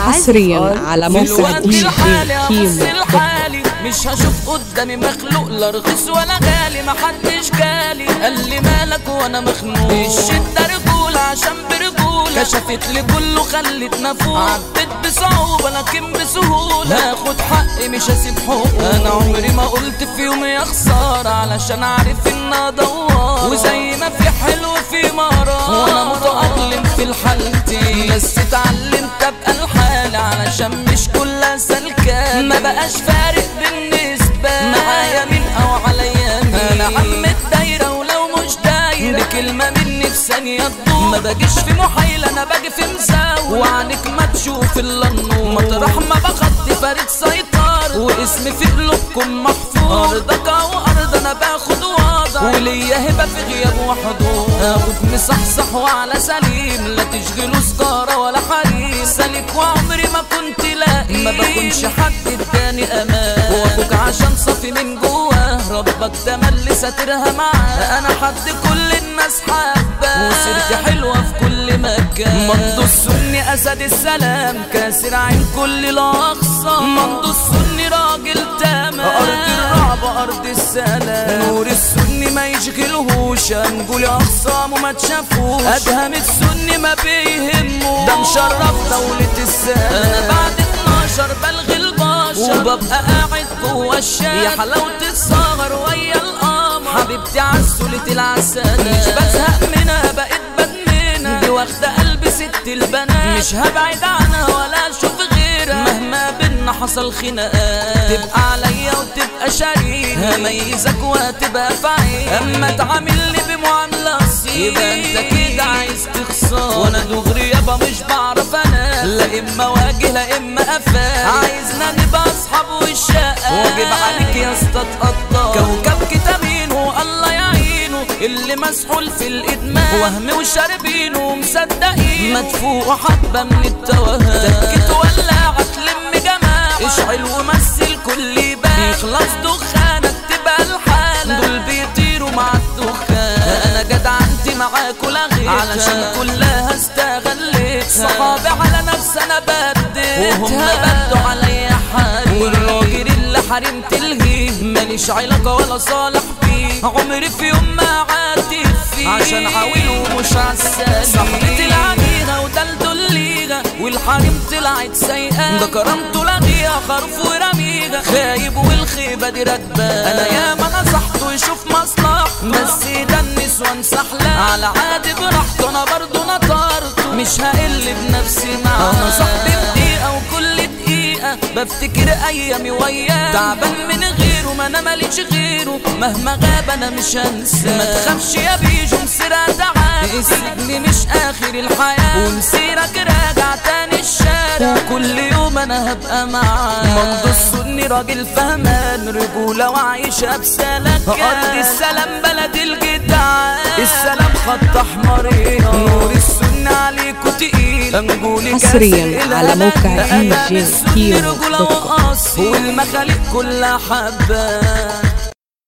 حصريا على في موقع الوقت دي جي الحالي هبص كيمو لحالي مش هشوف قدامي مخلوق لا رخيص ولا غالي محدش جالي قال لي مالك وانا مخنوق الشدة رجولة عشان برجولة كشفت لي كله خلتنا فوق عدت بصعوبة لكن بسهولة هاخد حقي مش هسيب حقوق انا عمري ما قلت في يوم يا خسارة علشان عارف ان ادور وزي ما في حلو في مرار وانا متأقلم في الحالتين بس اتعلمت ابقى الحال علشان مش كلها سلكان ما بقاش فارق بالنسبة معايا مين او عليا مين انا عم الدايرة ولو مش دايرة بكلمة مني في ثانية تدور ما باجيش في محايلة انا باجي في مساوي وعنك ما تشوف الا النور مطرح ما بخطي فريد سيطر واسمي في قلوبكم محفوظ ارضك او ارض انا باخد وضع وليا هبة في غياب وحضور اخد مصحصح وعلى سليم لا تشغلوا سجارة ولا حريم سالك وعمري ما كنت لاقي ما بكونش حد اداني امان واخوك عشان صافي من جواه ربك تملي ساترها معاه انا حد كل الناس حباه وسيرتي حلوة في كل مكان مندو السني اسد السلام كاسر عين كل الاقصى مندو السني راجل تمام ارض الرعب ارض السلام نور السني ما يشغلهوش هنقول اخصامه ما تشافوش ادهم السني ما بيهمه ده مشرف دولة السلام انا بعد 12 بلغي البشر وببقى قاعد جوه الشارع يا حلاوة السهر ويا القمر حبيبتي عسولة العسل مش بزهق منها بقيت بدمنها دي واخدة قلبي ست البنات مش هبعد عنها ولا اشوف غيرها مهما بينا حصل خناقات تبقى عليا وتبقى شريك هميزك وهتبقى في عين اما تعاملني بمعاملة صيف يبقى انت كده عايز تخسر وانا دغري يابا مش بعرف انا لا اما واجه لا اما افاق عايزنا نبقى اصحاب والشقة واجب عليك يا اسطى تقدر كوكب كتابين والله يعينه اللي مسحول في الادمان وهم وشاربين ومصدقين مدفوع حبه من التوهان تكت ولاعة تلم جماعة اشعل ومثل كل باب يخلص دخانك تبقى الحالة دول بيطيروا مع الدخان انا جدعنتي معاكوا لغيت علشان كلها استغليت صحابي على نفسي انا بديت وهم بدوا عليا حالي والراجل اللي حرمت الهيه ماليش علاقة ولا صالح فيه عمري في يوم ما عاتب فيه عشان حاول ومش عالسالي صاحبتي العميغة ودلدو الليغة والحريم طلعت سيئة ده كرامته لغيها خرف ورميغة خايب والخيبة دي راكبة انا ياما نصحته يشوف مصلحته بس ده النسوان سحلة على عادي براحته انا برضه نطرته مش هقل بنفسي معاه انا صاحبي بدقيقة وكل دقيقة بفتكر ايامي وياه تعبان من غيره ما انا ماليش غيره مهما غاب انا مش هنساه ما تخافش يا بيجو مسيرة تعال السجن مش اخر الحياة ومسيرك راجع تاني الشارع كل يوم انا هبقى معاه ممدو السني راجل فهمان رجولة وعايشة بسلكة ارض السلام بلد الجدعان السلام خط احمر نور السنة عليكوا تقيل انجولي حصرياً كاسر على موقع الهلاك. دي جي السني كيمو رجولة دوت كوم. وقاسي والمخالق كلها حبات